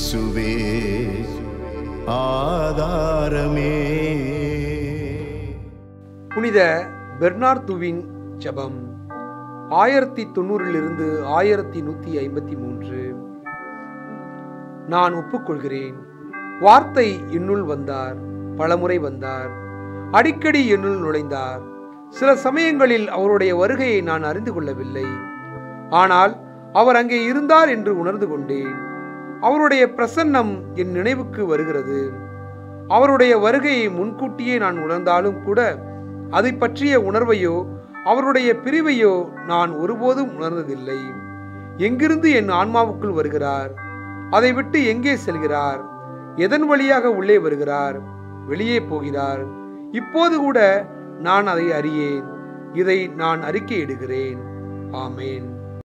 இயேசுவே ஆதாரமே புனித பெர்னார்துவின் ஜெபம் ஆயிரத்தி தொண்ணூறிலிருந்து ஆயிரத்தி நூத்தி ஐம்பத்தி மூன்று நான் ஒப்புக்கொள்கிறேன் வார்த்தை என்னுள் வந்தார் பலமுறை வந்தார் அடிக்கடி என்னுள் நுழைந்தார் சில சமயங்களில் அவருடைய வருகையை நான் அறிந்து கொள்ளவில்லை ஆனால் அவர் அங்கே இருந்தார் என்று உணர்ந்து கொண்டேன் அவருடைய பிரசன்னம் என் நினைவுக்கு வருகிறது அவருடைய வருகையை முன்கூட்டியே நான் உணர்ந்தாலும் கூட அதை பற்றிய உணர்வையோ அவருடைய பிரிவையோ நான் ஒருபோதும் உணர்ந்ததில்லை எங்கிருந்து என் ஆன்மாவுக்குள் வருகிறார் அதை விட்டு எங்கே செல்கிறார் எதன் வழியாக உள்ளே வருகிறார் வெளியே போகிறார் இப்போது கூட நான் அதை அறியேன் இதை நான் அறிக்கையிடுகிறேன் ஆமேன்